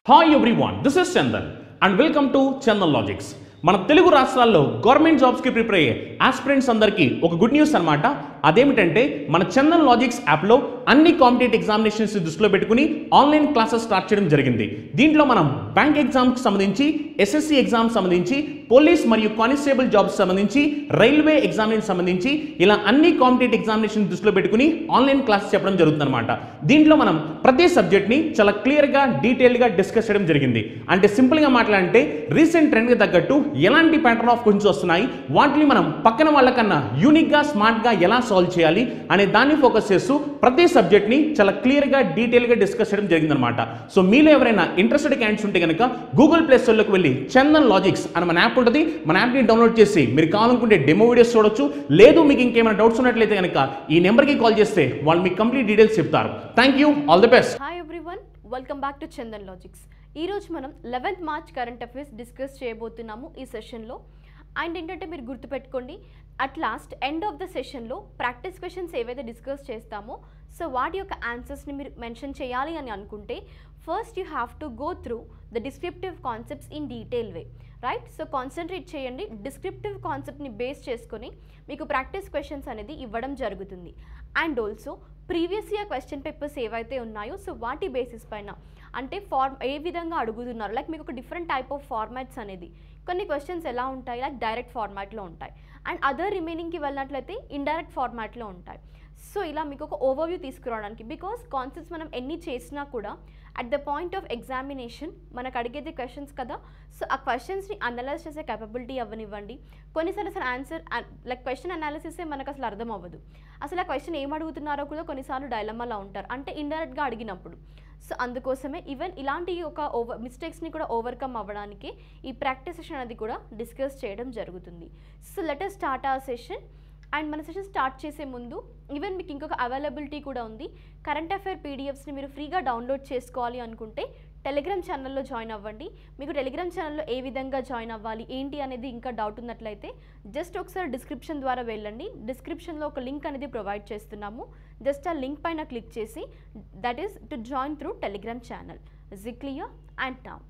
Hi everyone this is Chandan and welcome to Chandan logics మన తెలుగు రాష్ట్రాల్లో government జాబ్స్కి ప్రిపేర్ అయ్యే ఆస్పిరెంట్స్ అందరికీ ఒక గుడ్ న్యూస్ అనమాట అదేమిటంటే మన చందన్ లాజిక్స్ యాప్లో అన్ని కాంపిటేటివ్ ఎగ్జామినేషన్స్ దృష్టిలో పెట్టుకుని ఆన్లైన్ క్లాసెస్ స్టార్ట్ చేయడం జరిగింది దీంట్లో మనం బ్యాంక్ ఎగ్జామ్కి సంబంధించి ఎస్ఎస్సి ఎగ్జామ్ సంబంధించి పోలీస్ మరియు కానిస్టేబుల్ జాబ్స్ సంబంధించి రైల్వే ఎగ్జామినేషన్ సంబంధించి ఇలా అన్ని కాంపిటేటివ్ ఎగ్జామినేషన్ దృష్టిలో పెట్టుకుని ఆన్లైన్ క్లాసెస్ చెప్పడం జరుగుతుందన్నమాట దీంట్లో మనం ప్రతి సబ్జెక్ట్ని చాలా క్లియర్గా డీటెయిల్గా డిస్కస్ చేయడం జరిగింది అంటే సింపుల్గా మాట్లాడంటే రీసెంట్ ట్రెండ్కి తగ్గట్టు ఎలాంటి ప్యాటర్న్ ఆఫ్ క్వశ్చన్స్ వస్తున్నాయి వాటిని మనం పక్కన వాళ్ళకన్నా యూనిక్గా స్మార్ట్గా ఎలా సాల్వ్ చేయాలి అనే దాన్ని ఫోకస్ చేస్తూ ప్రతి సబ్జెక్ట్ని చాలా క్లియర్గా డీటెయిల్గా డిస్కస్ చేయడం జరిగిందనమాట సో మీలో ఎవరైనా ఇంట్రెస్టెడ్ క్యాండిడేట్స్ ఉంటే కనుక గూగుల్ ప్లే స్టోర్లోకి వెళ్ళి చందన్ లాజిక్స్ అని మన యాప్ ఉంటుంది మన యాప్ని డౌన్లోడ్ చేసి మీరు కావాలనుకుంటే డెమో వీడియోస్ చూడొచ్చు లేదు మీకు ఇంకేమైనా డౌట్స్ ఉన్నట్లయితే కనుక ఈ నెంబర్కి కాల్ చేస్తే వాళ్ళు మీకు కంప్లీట్ డీటెయిల్స్ చెప్తారు thank you all the best hi everyone welcome back to Chandan logics ఈరోజు మనం eleventh March current affairs discuss చేయబోతున్నాము ఈ సెషన్లో అండ్ ఏంటంటే మీరు గుర్తుపెట్టుకోండి at last end of the సెషన్లో ప్రాక్టీస్ క్వశ్చన్స్ ఏవైతే డిస్కస్ చేస్తామో సో వాటి యొక్క ఆన్సర్స్ని మీరు మెన్షన్ చేయాలి అని అనుకుంటే first you have to go through the descriptive concepts in detail way right so concentrate చేయండి డిస్క్రిప్టివ్ కాన్సెప్ట్ని బేస్ చేసుకొని మీకు ప్రాక్టీస్ క్వశ్చన్స్ అనేది ఇవ్వడం జరుగుతుంది and also previous year question papers ఏవైతే ఉన్నాయో సో వాటి బేసిస్ పైన అంటే ఫార్మ్ ఏ విధంగా అడుగుతున్నారు లైక్ మీకు ఒక డిఫరెంట్ టైప్ ఆఫ్ ఫార్మాట్స్ అనేది కొన్ని క్వశ్చన్స్ ఎలా ఉంటాయి లైక్ డైరెక్ట్ ఫార్మాట్లో ఉంటాయి అండ్ అదర్ రిమైనింగ్కి వెళ్ళినట్లయితే ఇండైరెక్ట్ ఫార్మాట్లో ఉంటాయి సో ఇలా మీకు ఒక ఓవర్వ్యూ తీసుకురావడానికి బికాస్ కాన్సెప్ట్స్ మనం ఎన్ని చేసినా కూడా at the point of examination మనకు అడిగేది క్వశ్చన్స్ కదా సో ఆ క్వశ్చన్స్ని అనలైజ్ చేసే కేపబిలిటీ అవ్వనివ్వండి కొన్నిసార్లు అసలు ఆన్సర్ లైక్ క్వశ్చన్ అనాలిసిసే మనకు అసలు అర్థం అవ్వదు అసలు ఆ క్వశ్చన్ ఏం అడుగుతున్నారో కూడా కొన్నిసార్లు డైలమాలో ఉంటారు అంటే ఇండైరెక్ట్గా అడిగినప్పుడు సో అందుకోసమే ఈవెన్ ఇలాంటి ఒక ఓవర్ మిస్టేక్స్ని కూడా ఓవర్కమ్ అవ్వడానికి ఈ ప్రాక్టీస్ సెషన్ అనేది కూడా డిస్కస్ చేయడం జరుగుతుంది సో లెటర్ స్టార్ట్ ఆ సెషన్ అండ్ మన సెషన్ స్టార్ట్ చేసే ముందు ఈవెన్ మీకు ఇంకొక అవైలబిలిటీ కూడా ఉంది కరెంట్ అఫైర్ పీడిఎఫ్స్ని మీరు ఫ్రీగా డౌన్లోడ్ చేసుకోవాలి అనుకుంటే టెలిగ్రామ్ ఛానల్లో జాయిన్ అవ్వండి మీకు టెలిగ్రామ్ ఛానల్లో ఏ విధంగా జాయిన్ అవ్వాలి ఏంటి అనేది ఇంకా డౌట్ ఉన్నట్లయితే జస్ట్ ఒకసారి డిస్క్రిప్షన్ ద్వారా వెళ్ళండి డిస్క్రిప్షన్లో ఒక లింక్ అనేది ప్రొవైడ్ చేస్తున్నాము జస్ట్ ఆ లింక్ పైన క్లిక్ చేసి that is to join through Telegram channel జిక్లియా and town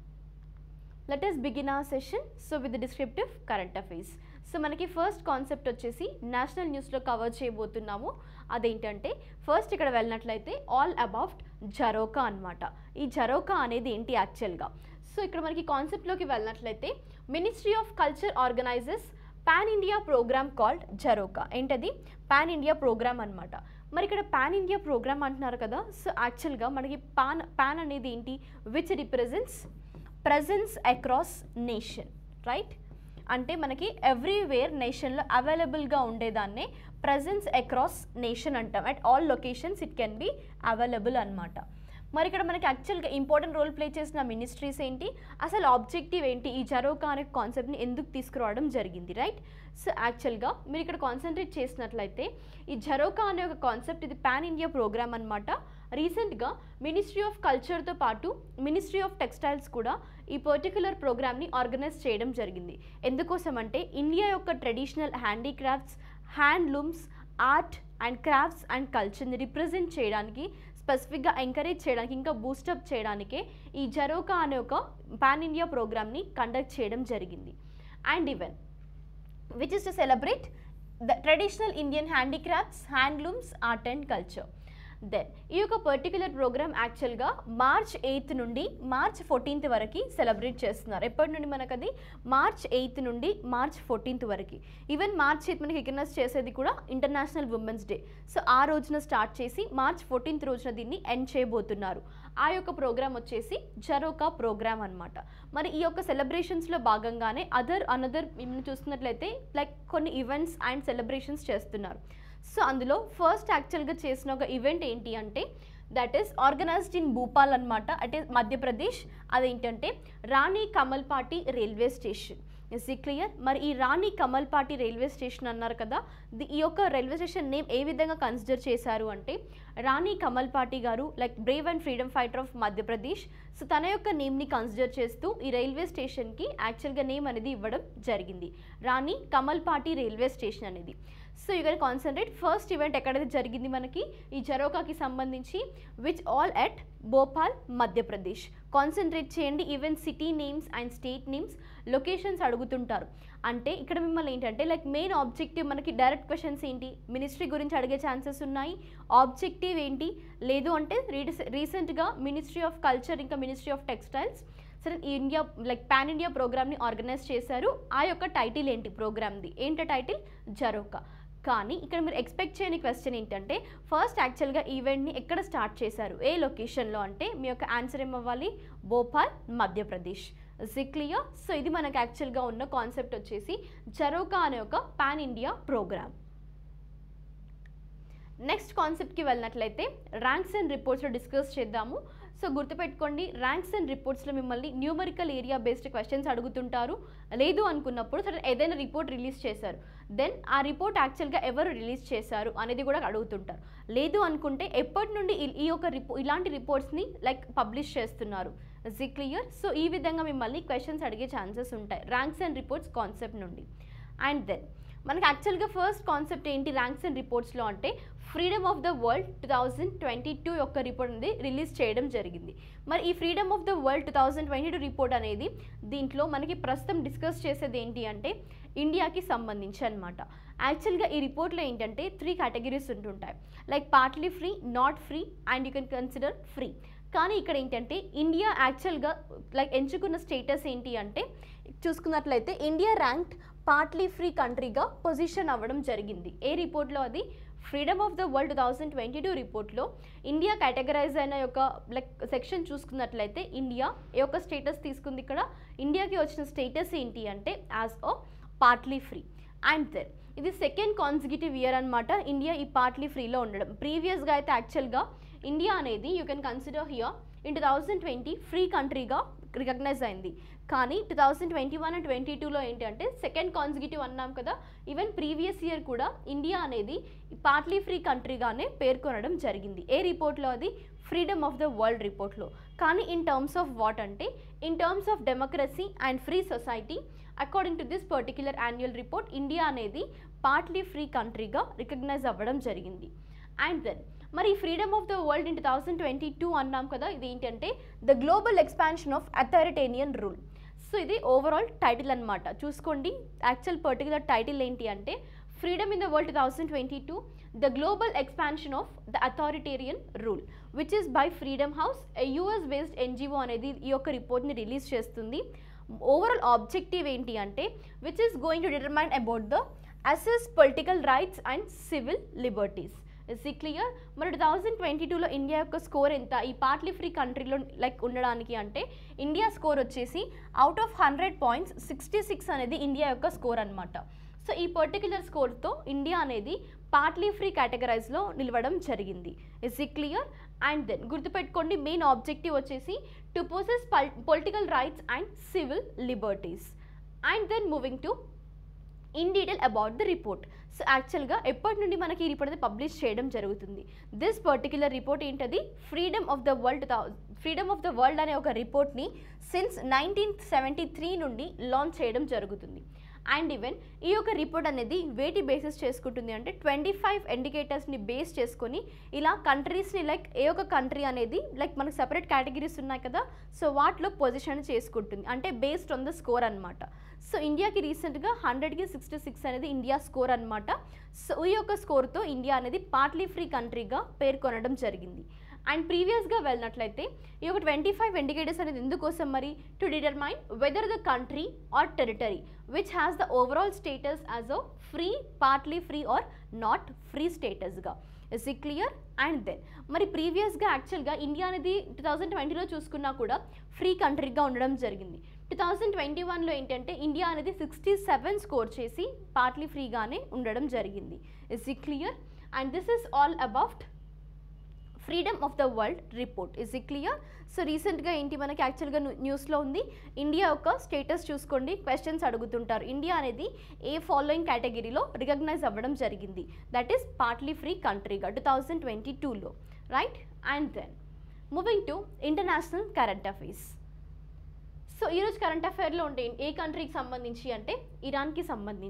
let us begin our session so with descriptive current affairs so మనకి ఫస్ట్ కాన్సెప్ట్ వచ్చేసి నేషనల్ న్యూస్లో కవర్ చేయబోతున్నాము అదేంటంటే ఫస్ట్ ఇక్కడ వెళ్ళినట్లయితే ఆల్ అబౌట్ జరోకా అన్నమాట ఈ జరోకా అనేది ఏంటి యాక్చువల్గా సో ఇక్కడ మనకి కాన్సెప్ట్లోకి వెళ్ళినట్లయితే ministry of culture organises pan India programme called Jharokha ఏంటది పాన్ ఇండియా ప్రోగ్రామ్ అన్నమాట మరి ఇక్కడ పాన్ ఇండియా ప్రోగ్రామ్ అంటున్నారు కదా సో యాక్చువల్గా మనకి పాన్ పాన్ అనేది ఏంటి which represents presence across nation right అంటే మనకి ఎవ్రీవేర్ నేషన్లో అవైలబుల్గా ఉండేదాన్నే ప్రజెన్స్ అక్రాస్ నేషన్ అంటాం at all locations it can be available అనమాట మరి ఇక్కడ మనకి యాక్చువల్గా ఇంపార్టెంట్ రోల్ ప్లే చేసిన మినిస్ట్రీస్ ఏంటి అసలు ఆబ్జెక్టివ్ ఏంటి ఈ జరోకా అనే కాన్సెప్ట్ని ఎందుకు తీసుకురావడం జరిగింది రైట్ సో యాక్చువల్గా మీరు ఇక్కడ కాన్సన్ట్రేట్ చేసినట్లయితే ఈ జరోకా అనే ఒక కాన్సెప్ట్ ఇది పాన్ ఇండియా ప్రోగ్రామ్ అనమాట రీసెంట్గా మినిస్ట్రీ ఆఫ్ కల్చర్తో పాటు మినిస్ట్రీ ఆఫ్ టెక్స్టైల్స్ కూడా ఈ పర్టికులర్ ప్రోగ్రామ్ని ఆర్గనైజ్ చేయడం జరిగింది ఎందుకోసం అంటే ఇండియా యొక్క traditional handicrafts handlooms art and crafts and కల్చర్ని రిప్రజెంట్ చేయడానికి స్పెసిఫిక్గా ఎంకరేజ్ చేయడానికి ఇంకా బూస్టప్ చేయడానికే ఈ జరోకా అనే ఒక పాన్ ఇండియా ప్రోగ్రామ్ని కండక్ట్ చేయడం జరిగింది and even which is to celebrate the traditional Indian handicrafts handlooms art and culture then ఈ యొక్క పర్టికులర్ ప్రోగ్రామ్ యాక్చువల్గా మార్చ్ ఎయిత్ నుండి మార్చ్ ఫోర్టీన్త్ వరకు సెలబ్రేట్ చేస్తున్నారు ఎప్పటి నుండి మనకు అది మార్చ్ ఎయిత్ నుండి మార్చ్ ఫోర్టీన్త్ వరకు ఈవెన్ మార్చ్ ఎయిత్ మనకి రికగ్నైజ్ చేసేది కూడా ఇంటర్నేషనల్ ఉమెన్స్ డే సో ఆ రోజున స్టార్ట్ చేసి మార్చ్ ఫోర్టీన్త్ రోజున దీన్ని ఎండ్ చేయబోతున్నారు ఆ యొక్క ప్రోగ్రామ్ వచ్చేసి జరోకా ప్రోగ్రామ్ అనమాట మరి ఈ యొక్క సెలబ్రేషన్స్లో భాగంగానే అదర్ అనదర్ మేము చూస్తున్నట్లయితే లైక్ కొన్ని ఈవెంట్స్ అండ్ సెలబ్రేషన్స్ చేస్తున్నారు సో అందులో ఫస్ట్ యాక్చువల్గా చేసిన ఒక ఈవెంట్ ఏంటి అంటే that is organised in Bhopal అనమాట అంటే మధ్యప్రదేశ్ అదేంటంటే Rani Kamalapati railway station is ఈ క్లియర్ మరి ఈ రాణి కమల్పాటి రైల్వే స్టేషన్ అన్నారు కదా ది ఈ యొక్క రైల్వే స్టేషన్ నేమ్ ఏ విధంగా కన్సిడర్ చేశారు అంటే రాణి కమల్పాటి గారు like brave and freedom fighter of Madhya Pradesh so తన యొక్క నేమ్ని కన్సిడర్ చేస్తూ ఈ రైల్వే స్టేషన్కి యాక్చువల్గా నేమ్ అనేది ఇవ్వడం జరిగింది రాణి కమల్పాటి రైల్వే స్టేషన్ అనేది so you can concentrate first event ఎక్కడైతే జరిగింది మనకి ఈ జరోకాకి సంబంధించి which all at Bhopal Madhya Pradesh concentrate చేయండి even city names and state names locations అడుగుతుంటారు అంటే ఇక్కడ మిమ్మల్ని ఏంటంటే లైక్ మెయిన్ ఆబ్జెక్టివ్ మనకి డైరెక్ట్ క్వశ్చన్స్ ఏంటి మినిస్ట్రీ గురించి అడిగే ఛాన్సెస్ ఉన్నాయి ఆబ్జెక్టివ్ ఏంటి లేదు అంటే రీసెంట్గా మినిస్ట్రీ ఆఫ్ కల్చర్ ఇంకా మినిస్ట్రీ ఆఫ్ టెక్స్టైల్స్ సరే ఇండియా లైక్ పాన్ ఇండియా ప్రోగ్రామ్ని ఆర్గనైజ్ చేశారు ఆ యొక్క టైటిల్ ఏంటి ప్రోగ్రామ్ది ఏంటి టైటిల్ జరోకా కానీ ఇక్కడ మీరు ఎక్స్పెక్ట్ చేయని క్వశ్చన్ ఏంటంటే ఫస్ట్ యాక్చువల్గా ఈవెంట్ని ఎక్కడ స్టార్ట్ చేశారు ఏ లొకేషన్లో అంటే మీ యొక్క ఆన్సర్ ఏమవ్వాలి భోపాల్ మధ్యప్రదేశ్ క్లియర్ సో ఇది మనకు యాక్చువల్గా ఉన్న కాన్సెప్ట్ వచ్చేసి జరోకా అనే ఒక పాన్ ఇండియా ప్రోగ్రామ్ నెక్స్ట్ కాన్సెప్ట్కి వెళ్ళినట్లయితే ర్యాంక్స్ అండ్ రిపోర్ట్స్లో డిస్కస్ చేద్దాము సో గుర్తుపెట్టుకోండి ర్యాంక్స్ అండ్ రిపోర్ట్స్లో మిమ్మల్ని న్యూమరికల్ ఏరియా బేస్డ్ క్వశ్చన్స్ అడుగుతుంటారు లేదు అనుకున్నప్పుడు సరే ఏదైనా రిపోర్ట్ రిలీజ్ చేశారు దెన్ ఆ రిపోర్ట్ యాక్చువల్గా ఎవరు రిలీజ్ చేశారు అనేది కూడా అడుగుతుంటారు లేదు అనుకుంటే ఎప్పటి నుండి ఈ- ఈ యొక్క రిపో ఇలాంటి రిపోర్ట్స్ని లైక్ పబ్లిష్ చేస్తున్నారు జీ క్లియర్ సో ఈ విధంగా మిమ్మల్ని క్వశ్చన్స్ అడిగే ఛాన్సెస్ ఉంటాయి ర్యాంక్స్ అండ్ రిపోర్ట్స్ కాన్సెప్ట్ నుండి అండ్ దెన్ మనకి యాక్చువల్గా ఫస్ట్ కాన్సెప్ట్ ఏంటి ర్యాంక్స్ అండ్ రిపోర్ట్స్లో అంటే freedom of the world two thousand twenty two యొక్క రిపోర్ట్ అనేది రిలీజ్ చేయడం జరిగింది మరి ఈ freedom of the world two thousand twenty two report అనేది దీంట్లో మనకి ప్రస్తుతం డిస్కస్ చేసేది ఏంటి అంటే ఇండియాకి సంబంధించి అనమాట యాక్చువల్గా ఈ రిపోర్ట్లో ఏంటంటే త్రీ కేటగిరీస్ ఉంటుంటాయి like partly free not free and you can consider free కానీ ఇక్కడ ఏంటంటే ఇండియా యాక్చువల్గా లైక్ ఎంచుకున్న స్టేటస్ ఏంటి అంటే చూసుకున్నట్లయితే ఇండియా ర్యాంక్డ్ పార్ట్లీ ఫ్రీ కంట్రీగా పొజిషన్ అవ్వడం జరిగింది ఏ రిపోర్ట్లో అది freedom of the world two thousand twenty two రిపోర్ట్లో ఇండియా కేటగరైజ్ అయిన యొక్క లైక్ సెక్షన్ చూసుకున్నట్లయితే ఇండియా ఏ యొక్క స్టేటస్ తీసుకుంది ఇక్కడ ఇండియాకి వచ్చిన స్టేటస్ ఏంటి అంటే as a partly free and then ఇది సెకండ్ కాన్సిక్యూటివ్ ఇయర్ అనమాట ఇండియా ఈ పార్ట్లీ ఫ్రీలో ఉండడం ప్రీవియస్గా అయితే యాక్చువల్గా ఇండియా అనేది you can consider here in two thousand twenty free కంట్రీగా రికగ్నైజ్ అయింది కానీ two thousand twenty one and twenty టూలో ఏంటి అంటే సెకండ్ కాన్సిక్యూటివ్ అన్నాం కదా ఈవెన్ ప్రీవియస్ ఇయర్ కూడా ఇండియా అనేది పార్ట్లీ ఫ్రీ కంట్రీగానే పేర్కొనడం జరిగింది ఏ రిపోర్ట్లో అది ఫ్రీడమ్ ఆఫ్ ద వరల్డ్ రిపోర్ట్లో కానీ ఇన్ టర్మ్స్ ఆఫ్ వాట్ అంటే in terms of democracy and free society according to this particular annual report India అనేది పార్ట్లీ ఫ్రీ కంట్రీగా రికగ్నైజ్ అవ్వడం జరిగింది అండ్ దెన్ మరి freedom of the world in two thousand twenty two అన్నాం కదా ఇది ఏంటంటే the global expansion of authoritarian rule so ఇది ఓవరాల్ టైటిల్ అనమాట చూసుకోండి యాక్చువల్ పర్టికులర్ టైటిల్ ఏంటి అంటే freedom in the world two thousand twenty two the global expansion of the authoritarian rule which is by freedom house US based NGO అనేది ఈ యొక్క రిపోర్ట్ని release చేస్తుంది ఓవరాల్ ఆబ్జెక్టివ్ ఏంటి అంటే which is going to determine about the assess political rights and civil liberties is ఈ clear మరి two thousand twenty టూలో ఇండియా యొక్క స్కోర్ ఎంత ఈ పార్ట్లీ ఫ్రీ కంట్రీలో లైక్ ఉండడానికి అంటే ఇండియా స్కోర్ వచ్చేసి out of hundred points sixty six అనేది ఇండియా యొక్క స్కోర్ అనమాట సో ఈ పర్టిక్యులర్ స్కోర్తో ఇండియా అనేది పార్ట్లీ ఫ్రీ కేటగరైజ్లో నిలవడం జరిగింది ఇస్ ఈ క్లియర్ అండ్ దెన్ గుర్తుపెట్టుకోండి మెయిన్ ఆబ్జెక్టివ్ వచ్చేసి to possess political rights and civil liberties and then moving to in detail about the report so యాక్చువల్గా ఎప్పటి నుండి మనకి ఈ రిపోర్ట్ అనేది పబ్లిష్ చేయడం జరుగుతుంది దిస్ పర్టిక్యులర్ రిపోర్ట్ ఏంటది freedom of the world freedom of the world అనే ఒక రిపోర్ట్ని సిన్స్ నైన్టీన్ సెవెంటీ త్రీ నుండి లాంచ్ చేయడం జరుగుతుంది అండ్ ఈవెన్ ఈ యొక్క రిపోర్ట్ అనేది వేటి బేసిస్ చేసుకుంటుంది అంటే ట్వంటీ ఫైవ్ ఇండికేటర్స్ని బేస్ చేసుకొని ఇలా కంట్రీస్ని లైక్ ఏ ఒక కంట్రీ అనేది లైక్ మనకు సపరేట్ కేటగిరీస్ ఉన్నాయి కదా సో వాటిలో పొజిషన్ చేసుకుంటుంది అంటే బేస్డ్ ఆన్ ద స్కోర్ అనమాట సో ఇండియాకి రీసెంట్గా హండ్రెడ్కి సిక్స్టీ సిక్స్ అనేది ఇండియా స్కోర్ అనమాట సో ఈ యొక్క స్కోర్తో ఇండియా అనేది పార్ట్లీ ఫ్రీ కంట్రీగా పేర్కొనడం జరిగింది అండ్ ప్రీవియస్గా వెళ్ళినట్లయితే ఈ యొక్క ట్వంటీ ఫైవ్ ఇండికేటర్స్ అనేది ఎందుకోసం మరి to determine whether the country or territory which has the overall status as a free partly free or not free స్టేటస్గా ఇస్ ఈ క్లియర్ అండ్ దెన్ మరి ప్రీవియస్గా యాక్చువల్గా ఇండియా అనేది టూ థౌజండ్ ట్వంటీలో చూసుకున్నా కూడా ఫ్రీ కంట్రీగా ఉండడం జరిగింది టూ థౌజండ్ ట్వంటీ వన్లో ఏంటంటే ఇండియా అనేది సిక్స్టీ సెవెన్ స్కోర్ చేసి పార్ట్లీ ఫ్రీగానే ఉండడం జరిగింది ఇస్ ఈ clear and this is all about freedom of the world report is ఈ క్లియర్ సో రీసెంట్గా ఏంటి మనకి యాక్చువల్గా న్యూస్లో ఉంది ఇండియా యొక్క స్టేటస్ చూసుకోండి క్వశ్చన్స్ అడుగుతుంటారు ఇండియా అనేది ఏ ఫాలోయింగ్ కేటగిరీలో రికగ్నైజ్ అవ్వడం జరిగింది దట్ ఈస్ పార్ట్లీ ఫ్రీ కంట్రీగా టూ థౌజండ్ ట్వంటీ టూలో right and then moving to international current affairs so ఈరోజు కరెంట్ అఫైర్లో ఉంటే ఏ కంట్రీకి సంబంధించి అంటే ఇరాన్కి సంబంధించి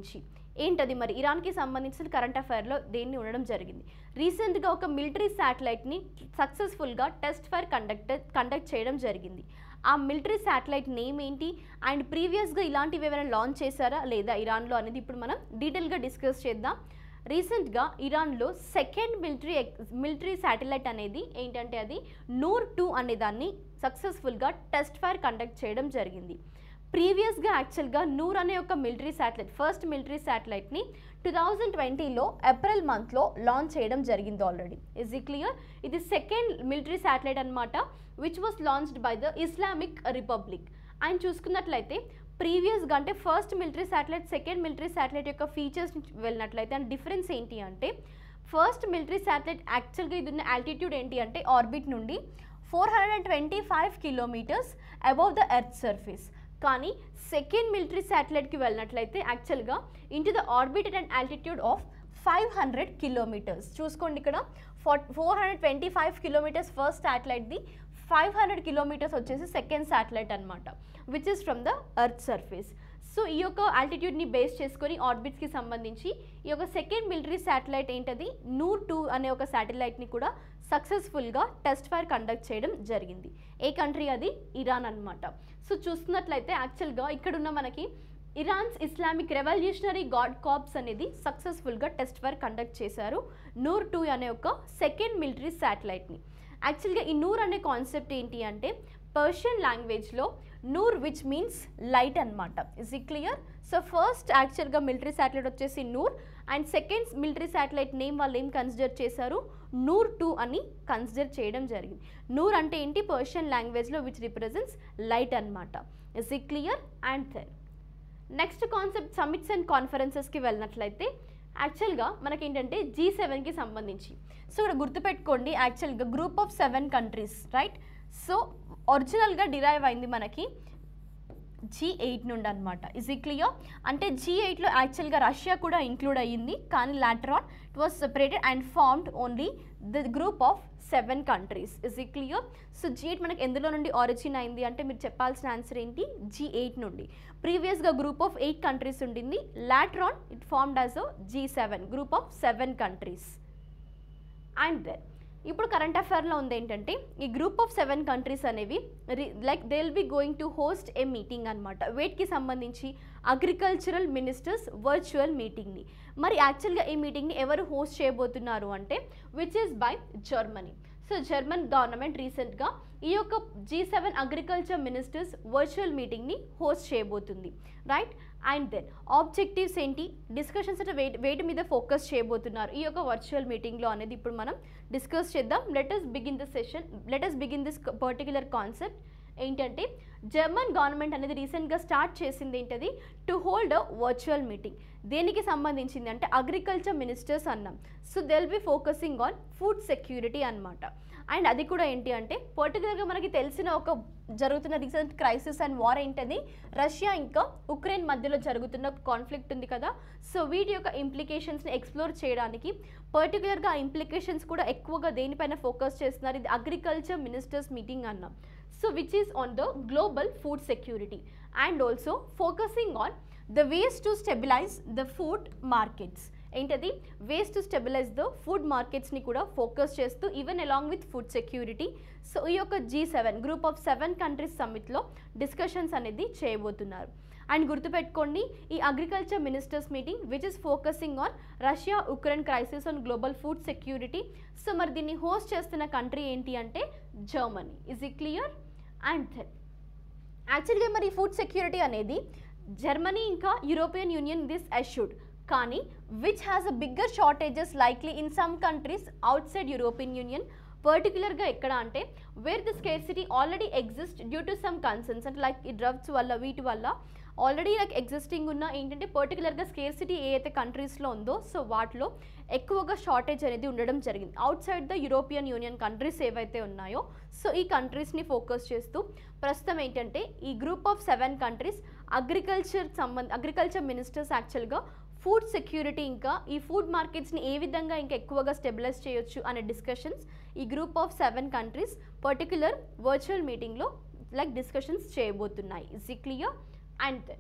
ఏంటది మరి ఇరాన్కి సంబంధించిన కరెంట్ అఫైర్లో దేన్ని ఉండడం జరిగింది రీసెంట్గా ఒక మిలిటరీ శాటిలైట్ని సక్సెస్ఫుల్గా టెస్ట్ ఫైర్ కండక్ట్ కండక్ట్ చేయడం జరిగింది ఆ మిలిటరీ శాటిలైట్ నేమ్ ఏంటి అండ్ ప్రీవియస్గా ఇలాంటివి ఏమైనా లాంచ్ చేశారా లేదా ఇరాన్లో అనేది ఇప్పుడు మనం డీటెయిల్గా డిస్కస్ చేద్దాం రీసెంట్గా ఇరాన్లో సెకండ్ మిలిటరీ మిలిటరీ శాటిలైట్ అనేది ఏంటంటే అది నూర్ టూ అనే దాన్ని సక్సెస్ఫుల్గా టెస్ట్ ఫైర్ కండక్ట్ చేయడం జరిగింది ప్రీవియస్గా యాక్చువల్గా నూర్ అనే ఒక మిలిటరీ శాటిలైట్ ఫస్ట్ మిలిటరీ శాటిలైట్ని టూ థౌజండ్ ట్వంటీలో ఏప్రిల్ మంత్లో లాంచ్ చేయడం జరిగింది ఆల్రెడీ ఇస్ ఈ క్లియర్ ఇది సెకండ్ మిలిటరీ శాటిలైట్ అనమాట which was launched by the Islamic Republic ఆయన చూసుకున్నట్లయితే ప్రీవియస్గా అంటే first military satellite second military satellite యొక్క ఫీచర్స్ వెళ్ళినట్లయితే అండ్ డిఫరెన్స్ ఏంటి అంటే ఫస్ట్ మిలిటరీ శాటిలైట్ యాక్చువల్గా ఇది ఉన్న ఆల్టిట్యూడ్ ఏంటి అంటే ఆర్బిట్ నుండి four hundred and twenty five kilometres above the earth surface కానీ సెకండ్ మిలిటరీ శాటిలైట్కి వెళ్ళినట్లయితే యాక్చువల్గా into the orbit and altitude of five hundred kilometres చూసుకోండి ఇక్కడ four four hundred twenty five kilometres first శాటిలైట్ది ఫైవ్ హండ్రెడ్ కిలోమీటర్స్ వచ్చేసి second satellite అనమాట which is from the earth surface so ఈ యొక్క ఆల్టిట్యూడ్ని బేస్ చేసుకొని ఆర్బిట్స్కి సంబంధించి ఈ యొక్క సెకండ్ మిలిటరీ శాటిలైట్ ఏంటది నూర్ టూ అనే ఒక శాటిలైట్ని కూడా సక్సెస్ఫుల్గా టెస్ట్ ఫైర్ కండక్ట్ చేయడం జరిగింది ఏ కంట్రీ అది ఇరాన్ అనమాట సో చూస్తున్నట్లయితే యాక్చువల్గా ఇక్కడున్న మనకి Iran's Islamic revolutionary guard corps అనేది సక్సెస్ఫుల్గా టెస్ట్ ఫైర్ కండక్ట్ చేశారు నూర్ టూ అనే ఒక సెకండ్ మిలిటరీ శాటిలైట్ని యాక్చువల్గా ఈ నూర్ అనే కాన్సెప్ట్ ఏంటి అంటే పర్షియన్ లాంగ్వేజ్లో నూర్ విచ్ మీన్స్ లైట్ అనమాట ఇస్ ఈ క్లియర్ సో ఫస్ట్ యాక్చువల్గా మిలిటరీ శాటిలైట్ వచ్చేసి Noor and second military satellite name వాళ్ళు ఏం కన్సిడర్ చేశారు నూర్ టూ అని కన్సిడర్ చేయడం జరిగింది నూర్ అంటే ఏంటి పర్షియన్ లాంగ్వేజ్లో విచ్ రిప్రజెంట్స్ లైట్ అనమాట ఇస్ ఈ clear and then next concept summits and కాన్ఫరెన్సెస్కి వెళ్ళినట్లయితే యాక్చువల్గా మనకి ఏంటంటే జీ సెవెన్కి సంబంధించి సో ఇక్కడ గుర్తుపెట్టుకోండి యాక్చువల్గా group of seven countries right so ఒరిజినల్గా డిరైవ్ అయింది మనకి జీ ఎయిట్ నుండి అనమాట ఇస్ ఈ క్లియర్ అంటే జీ ఎయిట్లో యాక్చువల్గా రష్యా కూడా ఇంక్లూడ్ అయ్యింది కానీ later on it was separated and formed only the group of seven countries is ఈ క్లియర్ సో జీ ఎయిట్ మనకి ఎందులో నుండి ఆరిజిన్ అయింది అంటే మీరు చెప్పాల్సిన ఆన్సర్ ఏంటి జీ ఎయిట్ నుండి ప్రీవియస్గా గ్రూప్ ఆఫ్ ఎయిట్ కంట్రీస్ ఉండింది later on it formed as a G seven group of seven countries and then ఇప్పుడు కరెంట్ అఫైర్లో ఉంది ఏంటంటే ఈ గ్రూప్ ఆఫ్ సెవెన్ కంట్రీస్ అనేవి like they will be going to host a meeting అనమాట వేటికి సంబంధించి అగ్రికల్చరల్ మినిస్టర్స్ వర్చువల్ మీటింగ్ని మరి యాక్చువల్గా ఈ మీటింగ్ని ఎవరు హోస్ట్ చేయబోతున్నారు అంటే which is by Germany so German government రీసెంట్గా ఈ యొక్క G seven agriculture ministers virtual మీటింగ్ని హోస్ట్ చేయబోతుంది రైట్ అండ్ దెన్ ఆబ్జెక్టివ్స్ ఏంటి డిస్కషన్స్ అంటే వేటి వేటి మీద ఫోకస్ చేయబోతున్నారు ఈ యొక్క వర్చువల్ మీటింగ్లో అనేది ఇప్పుడు మనం డిస్కస్ చేద్దాం let us begin this session let us begin this particular concept ఏంటంటే జర్మన్ గవర్నమెంట్ అనేది రీసెంట్గా స్టార్ట్ చేసింది ఏంటది to hold a virtual meeting దేనికి సంబంధించింది అంటే అగ్రికల్చర్ మినిస్టర్స్ అన్నాం so they'll be focusing on food security అనమాట అండ్ అది కూడా ఏంటి అంటే పర్టికులర్గా మనకి తెలిసిన ఒక జరుగుతున్న రీసెంట్ క్రైసిస్ అండ్ వార్ ఏంటది రష్యా ఇంకా ఉక్రెయిన్ మధ్యలో జరుగుతున్న కాన్ఫ్లిక్ట్ ఉంది కదా సో వీటి యొక్క ఇంప్లికేషన్స్ని ఎక్స్ప్లోర్ చేయడానికి పర్టికులర్గా ఆ ఇంప్లికేషన్స్ కూడా ఎక్కువగా దేనిపైన ఫోకస్ చేస్తున్నారు ఇది అగ్రికల్చర్ మినిస్టర్స్ మీటింగ్ అన్నాం so which is on the global food security and also focusing on the ways to stabilize the food markets ఏంటది ways to stabilize the food మార్కెట్స్ని కూడా ఫోకస్ చేస్తూ even along with food security so ఈ యొక్క G seven group of seven countries సమ్మిట్లో discussions అనేది చేయబోతున్నారు and గుర్తుపెట్టుకోండి ఈ agriculture ministers meeting which is focusing on Russia Ukraine crisis on global food security so మరి దీన్ని హోస్ట్ చేస్తున్న కంట్రీ ఏంటి అంటే జర్మనీ ఇజ్ ఈ క్లియర్ అండ్ దెన్ యాక్చువల్గా మరి ఫుడ్ సెక్యూరిటీ అనేది జర్మనీ ఇంకా యూరోపియన్ యూనియన్ దిస్ అష్యూడ్ కానీ which has a bigger shortages likely in some countries outside European Union పర్టికులర్గా ఎక్కడ అంటే where the scarcity already exist due to some concerns అంటే like ఈ డ్రగ్స్ వల్ల వీటి వల్ల ఆల్రెడీ లైక్ ఎగ్జిస్టింగ్ ఉన్న ఏంటంటే పర్టికులర్గా స్కేర్సిటీ ఏ అయితే కంట్రీస్లో ఉందో సో వాటిలో ఎక్కువగా షార్టేజ్ అనేది ఉండడం జరిగింది outside the European Union countries ఏవైతే ఉన్నాయో సో ఈ కంట్రీస్ని ఫోకస్ చేస్తూ ప్రస్తుతం ఏంటంటే ఈ group of seven countries agriculture సంబంధ అగ్రికల్చర్ మినిస్టర్స్ యాక్చువల్గా ఫుడ్ సెక్యూరిటీ ఇంకా ఈ ఫుడ్ మార్కెట్స్ని ఏ విధంగా ఇంకా ఎక్కువగా స్టెబిలైజ్ చేయొచ్చు అనే డిస్కషన్స్ ఈ group of seven countries particular virtual మీటింగ్లో లైక్ డిస్కషన్స్ చేయబోతున్నాయి ఇస్ ఈ clear and then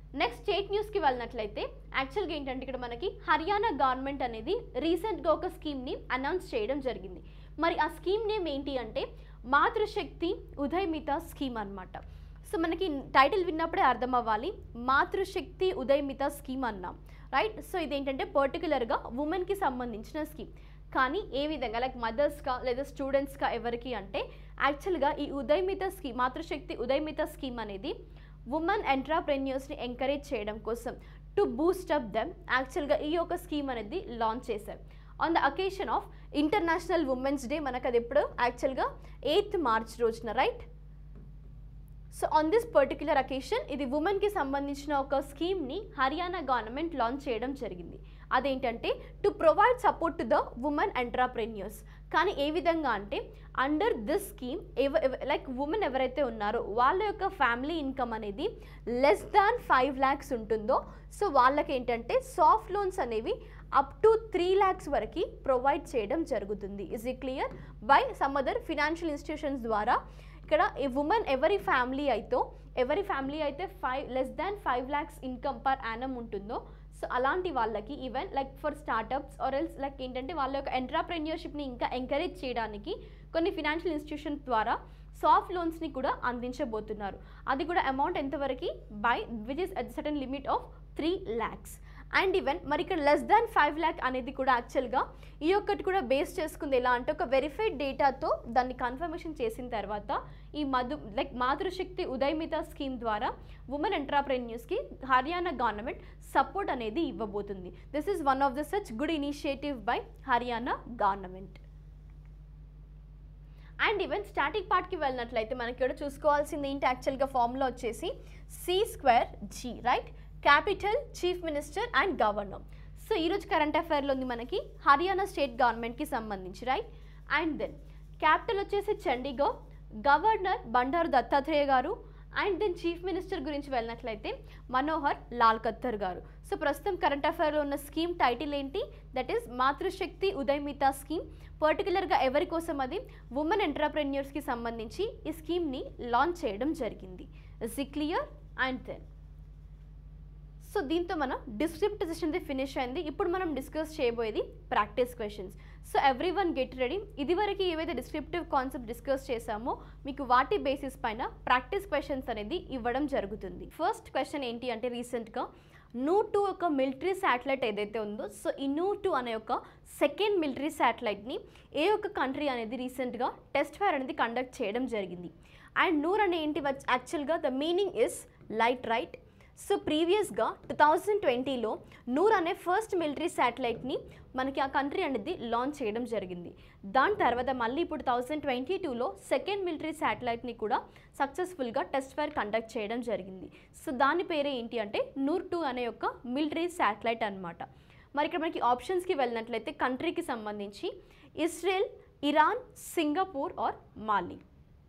next state న్యూస్కి వెళ్ళినట్లయితే యాక్చువల్గా ఏంటంటే ఇక్కడ మనకి హర్యానా గవర్నమెంట్ అనేది రీసెంట్గా ఒక స్కీమ్ని అనౌన్స్ చేయడం జరిగింది మరి ఆ స్కీమ్ నేమ్ ఏంటి అంటే మాతృశక్తి ఉదయమిత స్కీమ్ అన్నమాట సో మనకి టైటిల్ విన్నప్పుడే అర్థం అవ్వాలి మాతృశక్తి ఉదయమిత స్కీమ్ అన్నాం రైట్ సో ఇదేంటంటే పర్టికులర్గా ఉమెన్కి సంబంధించిన స్కీమ్ కానీ ఏ విధంగా లైక్ మదర్స్గా లేదా స్టూడెంట్స్గా ఎవరికి అంటే యాక్చువల్గా ఈ ఉదయమిత స్కీమ్ మాతృశక్తి ఉదయమిత స్కీమ్ అనేది ఉమెన్ ఎంటర్ప్రెన్యూర్స్ని ఎంకరేజ్ చేయడం కోసం టు బూస్ట్ అప్ దెమ్ యాక్చువల్గా ఈ యొక్క స్కీమ్ అనేది లాంచ్ చేశారు on the occasion of international women's day మనకు అది ఎప్పుడు యాక్చువల్గా ఎయిత్ మార్చ్ రోజున right so on this particular occasion ఇది ఉమెన్కి సంబంధించిన ఒక స్కీమ్ని హర్యానా గవర్నమెంట్ లాంచ్ చేయడం జరిగింది అదేంటంటే to provide support to the women entrepreneurs కానీ ఏ విధంగా అంటే అండర్ దిస్ స్కీమ్ ఎవ లైక్ ఉమెన్ ఎవరైతే ఉన్నారో వాళ్ళ యొక్క ఫ్యామిలీ ఇన్కమ్ అనేది లెస్ దాన్ ఫైవ్ ల్యాక్స్ ఉంటుందో సో వాళ్ళకి ఏంటంటే సాఫ్ట్ లోన్స్ అనేవి అప్ టు త్రీ ల్యాక్స్ వరకు ప్రొవైడ్ చేయడం జరుగుతుంది is it clear by some other financial institutions ద్వారా ఇక్కడ ఈ ఉమెన్ ఎవరి ఫ్యామిలీ అయితే ఎవరి ఫ్యామిలీ అయితే five less than five lakhs income per annum ఉంటుందో సో అలాంటి వాళ్ళకి even like for startups or else like ఏంటంటే వాళ్ళ యొక్క ఎంటర్ప్రెన్యూర్షిప్ని ఇంకా ఎంకరేజ్ చేయడానికి కొన్ని ఫినాన్షియల్ ఇన్స్టిట్యూషన్ ద్వారా సాఫ్ట్ లోన్స్ని కూడా అందించబోతున్నారు అది కూడా అమౌంట్ ఎంతవరకు by which is at certain limit of three lakhs and even మరి ఇక్కడ లెస్ దాన్ ఫైవ్ ల్యాక్ అనేది కూడా యాక్చువల్గా ఈ ఒక్కటి కూడా బేస్ చేసుకుంది ఎలా అంటే ఒక వెరిఫైడ్ డేటాతో దాన్ని కన్ఫర్మేషన్ చేసిన తర్వాత ఈ మధు లైక్ మాతృశక్తి ఉదయమిత స్కీమ్ ద్వారా ఉమెన్ ఎంటర్ప్రెన్యూర్స్కి హర్యానా గవర్నమెంట్ సపోర్ట్ అనేది ఇవ్వబోతుంది this is one of the such good initiative by Haryana government and even static పార్ట్కి వెళ్ళినట్లయితే మనకి ఇక్కడ చూసుకోవాల్సింది ఏంటి యాక్చువల్గా ఫార్ములా వచ్చేసి C square G right capital chief minister and governor so ఈరోజు కరెంట్ అఫైర్లో ఉంది మనకి హర్యానా స్టేట్ గవర్నమెంట్కి సంబంధించి రైట్ అండ్ దెన్ క్యాపిటల్ వచ్చేసి చండీగఢ్ గవర్నర్ బండారు దత్తాత్రేయ గారు అండ్ దెన్ చీఫ్ మినిస్టర్ గురించి వెళ్ళినట్లయితే మనోహర్ లాల్ ఖత్తర్ గారు సో ప్రస్తుతం కరెంట్ అఫైర్లో ఉన్న స్కీమ్ టైటిల్ ఏంటి that is Matrushakti Udyamita scheme పర్టికులర్గా ఎవరి కోసం అది ఉమెన్ ఎంటర్ప్రెన్యూర్స్కి సంబంధించి ఈ స్కీమ్ని లాంచ్ చేయడం జరిగింది ఇస్ ఈ క్లియర్ అండ్ దెన్ సో దీంతో మనం డిస్క్రిప్ట్ సెషన్ది ఫినిష్ అయింది ఇప్పుడు మనం డిస్కస్ చేయబోయేది practice questions so everyone get ready ఇదివరకు ఏవైతే డిస్క్రిప్టివ్ కాన్సెప్ట్ డిస్కస్ చేశామో మీకు వాటి బేసిస్ పైన ప్రాక్టీస్ క్వశ్చన్స్ అనేది ఇవ్వడం జరుగుతుంది ఫస్ట్ క్వశ్చన్ ఏంటి అంటే రీసెంట్గా నూ టూ ఒక మిలిటరీ శాటిలైట్ ఏదైతే ఉందో సో ఈ నూ టూ అనే ఒక సెకండ్ మిలిటరీ శాటిలైట్ని ఏ ఒక్క కంట్రీ అనేది రీసెంట్గా టెస్ట్ ఫైర్ అనేది కండక్ట్ చేయడం జరిగింది అండ్ నూర్ అనే ఏంటి యాక్చువల్గా the meaning is light right so ప్రీవియస్గా టూ థౌజండ్ ట్వంటీలో నూర్ అనే ఫస్ట్ మిలిటరీ శాటిలైట్ని మనకి ఆ కంట్రీ అనేది లాంచ్ చేయడం జరిగింది దాని తర్వాత మళ్ళీ ఇప్పుడు థౌజండ్ ట్వంటీ టూలో సెకండ్ మిలిటరీ శాటిలైట్ని కూడా సక్సెస్ఫుల్గా టెస్ట్ ఫైర్ కండక్ట్ చేయడం జరిగింది సో దాని పేరే ఏంటి అంటే నూర్ టూ అనే ఒక మిలిటరీ శాటిలైట్ అనమాట మరి ఇక్కడ మనకి ఆప్షన్స్కి వెళ్ళినట్లయితే కంట్రీకి సంబంధించి Israel Iran Singapore or Mali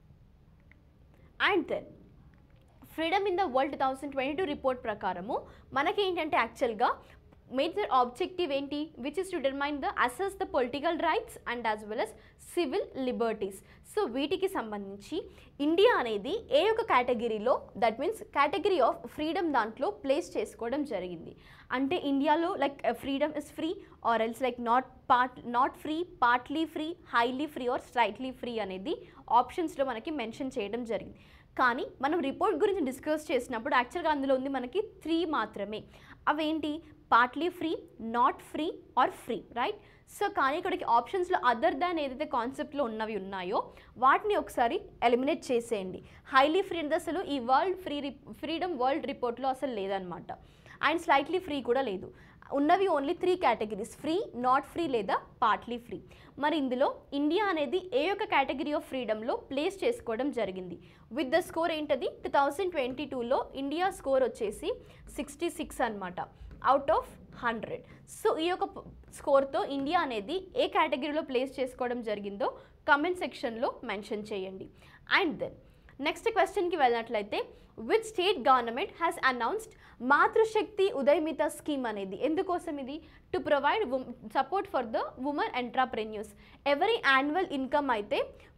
and then freedom in the world two thousand twenty two report ప్రకారము మనకి ఏంటంటే యాక్చువల్గా మేజర్ ఆబ్జెక్టివ్ ఏంటి which is to determine the assess the political rights and as well as civil liberties so వీటికి సంబంధించి India అనేది ఏ ఒక కేటగిరీలో that means category of freedom దాంట్లో ప్లేస్ చేసుకోవడం జరిగింది అంటే ఇండియాలో like freedom is free or else like not part not free partly free highly free or slightly free అనేది ఆప్షన్స్లో మనకి మెన్షన్ చేయడం జరిగింది కానీ మనం రిపోర్ట్ గురించి డిస్కస్ చేసినప్పుడు యాక్చువల్గా అందులో ఉంది మనకి త్రీ మాత్రమే అవేంటి partly free not free or free right so కానీ ఇక్కడికి ఆప్షన్స్లో అదర్ దాన్ ఏదైతే కాన్సెప్ట్లో ఉన్నవి ఉన్నాయో వాటిని ఒకసారి ఎలిమినేట్ చేసేయండి హైలీ ఫ్రీ అనేది అసలు ఈ వరల్డ్ ఫ్రీ ఫ్రీడమ్ వరల్డ్ రిపోర్ట్లో అసలు లేదనమాట అండ్ స్లైట్లీ ఫ్రీ కూడా లేదు ఉన్నవి only three categories free not free లేదా పార్ట్లీ ఫ్రీ మరి ఇందులో ఇండియా అనేది ఏ యొక్క కేటగిరీ ఆఫ్ ఫ్రీడమ్లో ప్లేస్ చేసుకోవడం జరిగింది విత్ ద స్కోర్ ఏంటది టూ థౌజండ్ ట్వంటీ టూలో ఇండియా స్కోర్ వచ్చేసి సిక్స్టీ సిక్స్ అనమాట అవుట్ ఆఫ్ హండ్రెడ్ సో ఈ యొక్క స్కోర్తో ఇండియా అనేది ఏ కేటగిరీలో ప్లేస్ చేసుకోవడం జరిగిందో కమెంట్ సెక్షన్లో మెన్షన్ చేయండి అండ్ దెన్ నెక్స్ట్ క్వశ్చన్కి వెళ్ళినట్లయితే which state government has announced Matrushakti Udyamita scheme అనేది ఎందుకోసం ఇది to provide support for the women entrepreneurs ఎవరి యాన్యువల్ ఇన్కమ్ అయితే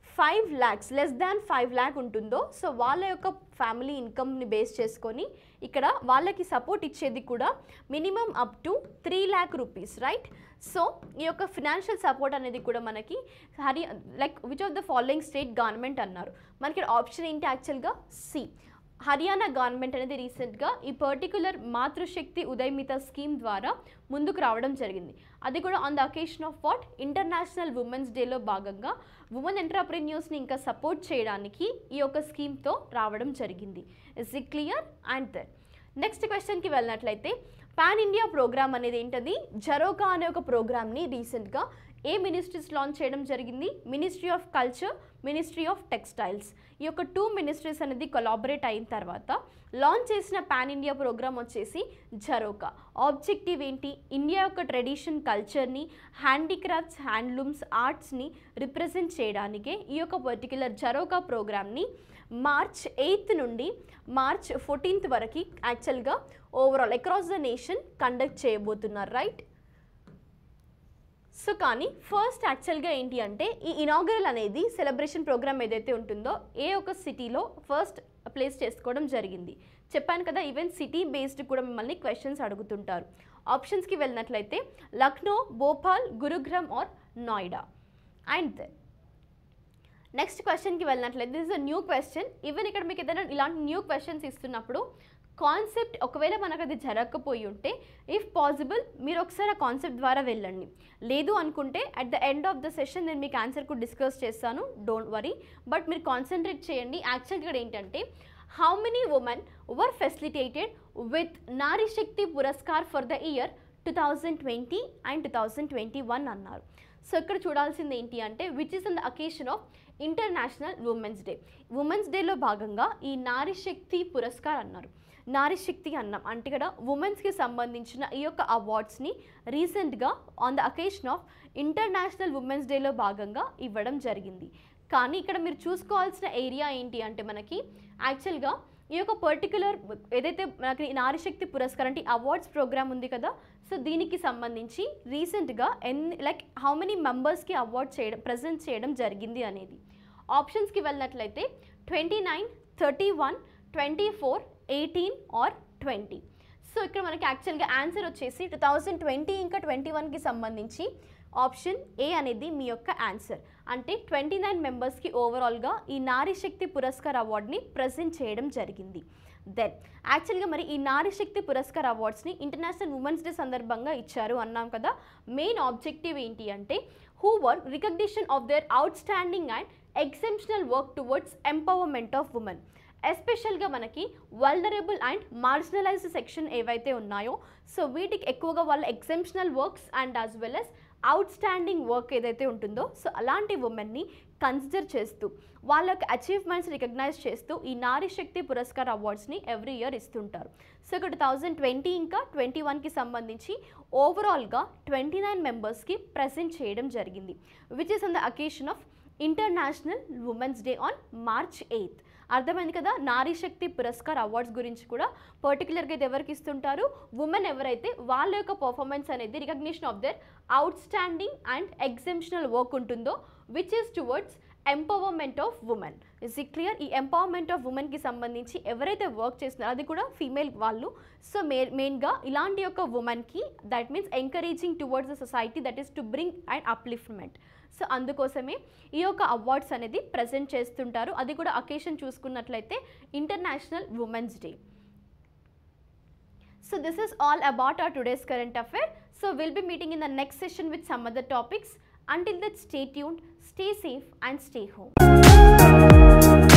five lakhs less than five lakh ఉంటుందో సో వాళ్ళ యొక్క ఫ్యామిలీ ఇన్కమ్ని బేస్ చేసుకొని ఇక్కడ వాళ్ళకి సపోర్ట్ ఇచ్చేది కూడా minimum up to three lakh rupees right so ఈ యొక్క ఫినాన్షియల్ సపోర్ట్ అనేది కూడా మనకి హరి like which of the following state government అన్నారు మనకి ఆప్షన్ ఏంటి యాక్చువల్గా సి హర్యానా గవర్నమెంట్ అనేది రీసెంట్గా ఈ పర్టికులర్ మాతృశక్తి ఉదయమిత స్కీమ్ ద్వారా ముందుకు రావడం జరిగింది అది కూడా on the occasion of what international women's డేలో భాగంగా ఉమెన్ ఎంటర్ప్రెన్యూర్స్ని ఇంకా సపోర్ట్ చేయడానికి ఈ యొక్క స్కీమ్తో రావడం జరిగింది is it clear and then next క్వశ్చన్కి వెళ్ళినట్లయితే పాన్ ఇండియా ప్రోగ్రామ్ అనేది ఏంటది జరోకా అనే ఒక ప్రోగ్రామ్ని రీసెంట్గా ఏ మినిస్ట్రీస్ లాంచ్ చేయడం జరిగింది ministry of culture ministry of textiles ఈ యొక్క టూ మినిస్ట్రీస్ అనేది కొలాబరేట్ అయిన తర్వాత లాంచ్ చేసిన పాన్ ఇండియా ప్రోగ్రామ్ వచ్చేసి జరోకా ఆబ్జెక్టివ్ ఏంటి ఇండియా యొక్క ట్రెడిషన్ కల్చర్ని హ్యాండీక్రాఫ్ట్స్ హ్యాండ్లూమ్స్ ఆర్ట్స్ని రిప్రజెంట్ చేయడానికే ఈ యొక్క పర్టిక్యులర్ జరోకా ప్రోగ్రామ్ని మార్చ్ ఎయిత్ నుండి మార్చ్ ఫోర్టీన్త్ వరకు యాక్చువల్గా overall across the nation conduct చేయబోతున్నారు రైట్ సో కానీ ఫస్ట్ యాక్చువల్గా ఏంటి అంటే ఈ ఇనాగరల్ అనేది సెలబ్రేషన్ ప్రోగ్రామ్ ఏదైతే ఉంటుందో ఏ ఒక సిటీలో ఫస్ట్ ప్లేస్ చేసుకోవడం జరిగింది చెప్పాను కదా ఈవెన్ సిటీ బేస్డ్ కూడా మిమ్మల్ని క్వశ్చన్స్ అడుగుతుంటారు ఆప్షన్స్కి వెళ్ళినట్లయితే Lucknow Bhopal Gurugram or Noida and then next క్వశ్చన్కి వెళ్ళినట్లయితే this is a new question even ఇక్కడ మీకు ఏదైనా ఇలాంటి న్యూ క్వశ్చన్స్ ఇస్తున్నప్పుడు కాన్సెప్ట్ ఒకవేళ మనకు అది జరగకపోయి ఉంటే ఇఫ్ పాసిబుల్ మీరు ఒకసారి ఆ కాన్సెప్ట్ ద్వారా వెళ్ళండి లేదు అనుకుంటే at the end of the session నేను మీకు ఆన్సర్ కూడా డిస్కస్ చేస్తాను డోంట్ వరీ బట్ మీరు కాన్సన్ట్రేట్ చేయండి యాక్చువల్గా ఇక్కడ ఏంటంటే how many women were facilitated with Nari Shakti Puraskar for the year two thousand twenty and two thousand twenty one అన్నారు సో ఇక్కడ చూడాల్సింది ఏంటి అంటే which is in the occasion of international women's day women's డేలో భాగంగా ఈ నారీ శక్తి పురస్కార్ అన్నారు నారీ శక్తి అన్నాం అంటే ఇక్కడ ఉమెన్స్కి సంబంధించిన ఈ యొక్క అవార్డ్స్ని రీసెంట్గా on the occasion of international women's డేలో భాగంగా ఇవ్వడం జరిగింది కానీ ఇక్కడ మీరు చూసుకోవాల్సిన ఏరియా ఏంటి అంటే మనకి యాక్చువల్గా ఈ యొక్క పర్టికులర్ ఏదైతే మనకి నారీశక్తి పురస్కారం అంటే అవార్డ్స్ ప్రోగ్రామ్ ఉంది కదా సో దీనికి సంబంధించి రీసెంట్గా ఎన్ లైక్ హౌ మెనీ మెంబర్స్కి అవార్డ్ చేయడం ప్రజెంట్ చేయడం జరిగింది అనేది ఆప్షన్స్కి వెళ్ళినట్లయితే twenty nine thirty one twenty four eighteen or twenty so ఇక్కడ మనకి యాక్చువల్గా ఆన్సర్ వచ్చేసి టూ థౌజండ్ ట్వంటీ ఇంకా ట్వంటీ వన్కి సంబంధించి ఆప్షన్ ఏ అనేది మీ యొక్క ఆన్సర్ అంటే ట్వంటీ నైన్ మెంబర్స్కి ఓవరాల్గా ఈ నారీ శక్తి పురస్కార్ అవార్డ్ని ప్రజెంట్ చేయడం జరిగింది దెన్ యాక్చువల్గా మరి ఈ నారీ శక్తి పురస్కార్ అవార్డ్స్ని ఇంటర్నేషనల్ ఉమెన్స్ డే సందర్భంగా ఇచ్చారు అన్నాం కదా మెయిన్ ఆబ్జెక్టివ్ ఏంటి అంటే who were recognition of their outstanding and exceptional work towards empowerment of women ఎస్పెషల్గా మనకి వల్నరబుల్ అండ్ మార్జినలైజ్డ్ సెక్షన్ ఏవైతే ఉన్నాయో సో వీటికి ఎక్కువగా వాళ్ళ exceptional works and as well as outstanding work ఏదైతే ఉంటుందో సో అలాంటి ఉమెన్ని కన్సిడర్ చేస్తూ వాళ్ళ యొక్క అచీవ్మెంట్స్ రికగ్నైజ్ చేస్తూ ఈ నారీ శక్తి పురస్కార్ అవార్డ్స్ని ఎవ్రీ ఇయర్ ఇస్తుంటారు సో ఇక్కడ టూ థౌజండ్ ట్వంటీ ఇంకా ట్వంటీ వన్కి సంబంధించి ఓవరాల్గా ట్వంటీ నైన్ మెంబర్స్కి ప్రజెంట్ చేయడం జరిగింది which is on the occasion of international women's day on March eighth అర్థమైంది కదా నారీ శక్తి పురస్కార్ అవార్డ్స్ గురించి కూడా పర్టికులర్గా ఇది ఎవరికి ఇస్తుంటారు ఉమెన్ ఎవరైతే వాళ్ళ యొక్క పర్ఫార్మెన్స్ అనేది recognition of their outstanding and exceptional work ఉంటుందో which is towards empowerment of women is ఈ క్లియర్ ఈ ఎంపవర్మెంట్ ఆఫ్ ఉమెన్కి సంబంధించి ఎవరైతే వర్క్ చేస్తున్నారో అది కూడా ఫీమేల్ వాళ్ళు సో మే మెయిన్గా ఇలాంటి యొక్క ఉమెన్కి that means encouraging towards the society that is to bring and upliftment so అందుకోసమే ఈ యొక్క అవార్డ్స్ అనేది ప్రజెంట్ చేస్తుంటారు అది కూడా అకేషన్ చూసుకున్నట్లయితే international women's day So this is all about our today's current affair. So we'll be meeting in the next session with some other topics. Until then, stay tuned, stay safe and stay home.